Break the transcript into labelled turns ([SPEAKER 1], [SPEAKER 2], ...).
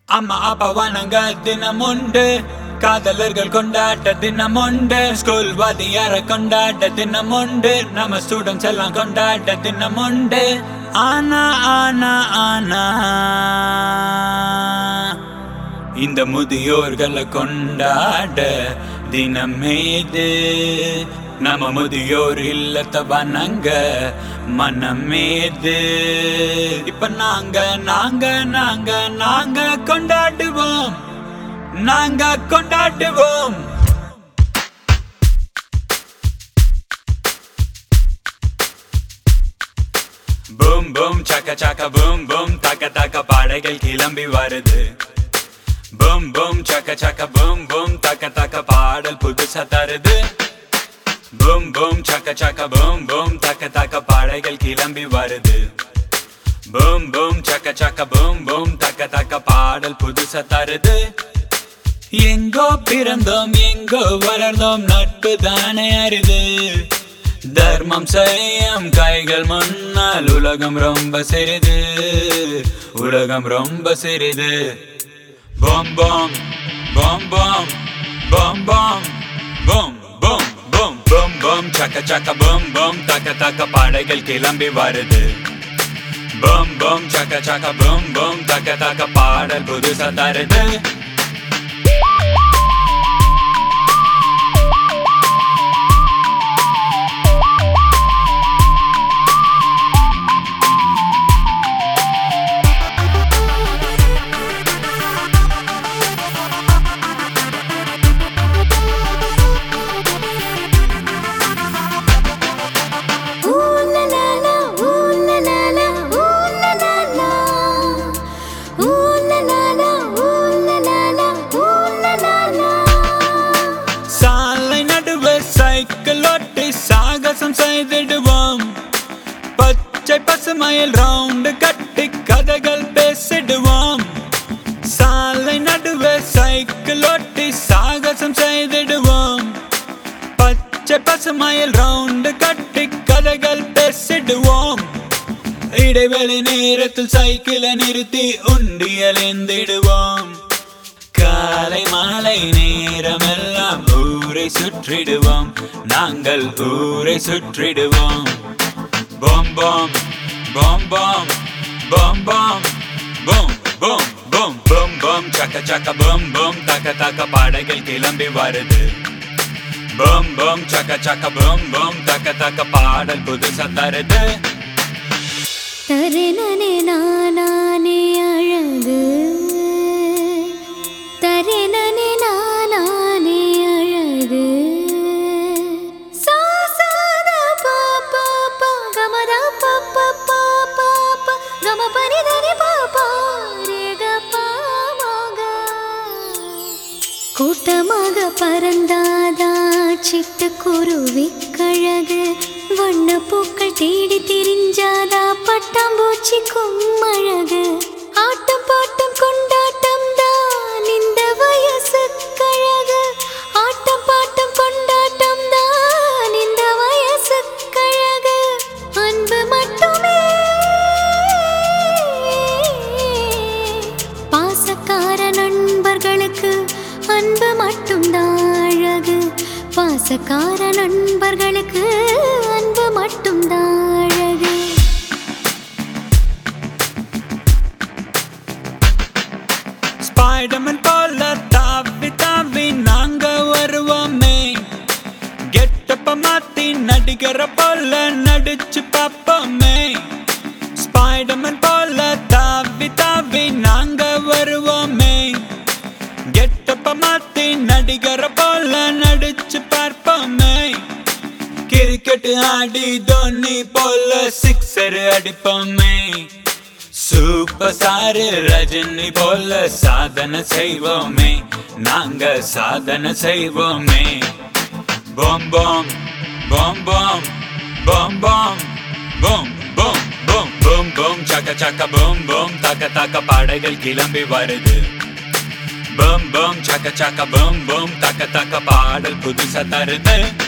[SPEAKER 1] அம்மா அப்பா வணங்க தினம் உண்டு காதலர்கள் கொண்டாட்ட தினம் உண்டு ஸ்கூல் வாதியார கொண்டாட்ட தினம் உண்டு நம்ம ஸ்டூடெண்ட்ஸ் எல்லாம் கொண்டாட்ட தினம் உண்டு ஆனா ஆனா ஆனா இந்த முதியோர்களை கொண்டாட தினமேது நம்ம முதியோர் இல்லத்த வணங்க மனமேது இப்ப நாங்க நாங்க நாங்க நாங்க கொண்டாடுவோம் நாங்க கொண்டாடுவோம் பூம் பூம் சக்க சக்க பூம் பூம் தக்க தக்க பாடைகள் கிளம்பி வருது பூம் பூம் சக்க சக்க பூம் பூம் தக்க தக்க பாடல் புதுசா தருது பூம் பூம் சக்க சக்க பூம் பூம் தக்க தக்க பாடைகள் கிளம்பி வருது பூம் பூம் சக்க சக்க பூம் பூம் தக்க தக்க பாடல் புதுசா தருது எங்கோ பிறந்தோம் எங்கோ வளர்ந்தோம் நட்பு தானே அரிது தர்மம் செய்யும் கைகள் முன்னால் உலகம் ரொம்ப சிறிது உலகம் ரொம்ப சிறிது Boom boom boom boom boom boom boom boom boom boom boom சக்க சக்க boom boom தக்க தக்க பாடைகள் கிளம்பி வருது boom boom சக்க சக்க boom boom தக்க தக்க பாடல் புதுசா தருது
[SPEAKER 2] Ooh la la la, ooh la la la, ooh la la la. Ooh la la la, ooh la la la, ooh la la la.
[SPEAKER 1] சாலை நடுவே சைக்கிள் ஓட்டி சாகசம் செய்திடுவோம் பச்சை பசுமையில் ரவுண்டு கட்டி கதைகள் பேசிடுவோம் சாலை நடுவே சைக்கிள் ஓட்டி சாகசம் செய்திடுவோம் பச்சை பசுமையில் ரவுண்டு கட்டி கதைகள் பேசிடுவோம் இடைவெளி நேரத்தில் சைக்கிளை நிறுத்தி உண்டியல் எந்திடுவோம் காலை மாலை நேரமெல்லாம் ஊரை சுற்றிடுவோம் நாங்கள் ஊரை சுற்றிடுவோம் போம் போம் போம் போம் போம் போம் போம் போம் போம் போம் போம் சக்க சக்க போம் போம் தக்க தக்க பாடைகள் கிளம்பி வருது போம் போம் சக்க சக்க போம் போம் தக்க தக்க பாடல் புதுசா தருது
[SPEAKER 2] தரினனே நானானே அழகு தரினனே நானானே அழகு சா சா தா பா பா பா கம தா பா பா பா பா பா கம பனி தனி பா பா ரே க பா மா க கூட்டமாக பறந்தாதா சிட்டுக்குருவி கழகு வண்ண பூக்கள் தேடி திரிஞ்சாதா பட்டாம்பூச்சி கும்மழகு ஆட்டம் பாட்டம் கொண்டாட்டம் தான் இந்த வயசு கழகு ஆட்டம் பாட்டம் கொண்டாட்டம் தான் இந்த வயசு கழகு அன்பு மட்டுமே பாசக்கார நண்பர்களுக்கு அன்பு மட்டும்தான் அழகு பாசக்கார நண்பர்களுக்கு அன்பு மட்டும்தான் அழகு
[SPEAKER 1] ஸ்பைடர்மேன் போல தாவி தாவி நாங்க வருவோமே கெட்டப்ப மாத்தி நடிகர போல நடிச்சு பார்ப்போமே ஸ்பைடர்மேன் போல தாவி தாவி நாங்க வருவோமே கெட்டப்ப மாத்தி நடிகர போல நடிச்சு பார்ப்போமே கிரிக்கெட் ஆடி தோனி போல சிக்ஸர் அடிப்போமே சூப்பர் ஸ்டார் ரஜினி போல சாதனை செய்வோமே நாங்க சாதனை செய்வோமே போம் போம் போம் போம் போம் போம் போம் போம் போம் போம் போம் சக்க சக்க போம் போம் தக்க தக்க பாடைகள் கிளம்பி வருது போம் போம் சக்க சக்க போம் போம் தக்க தக்க பாடல் புதுசா தருது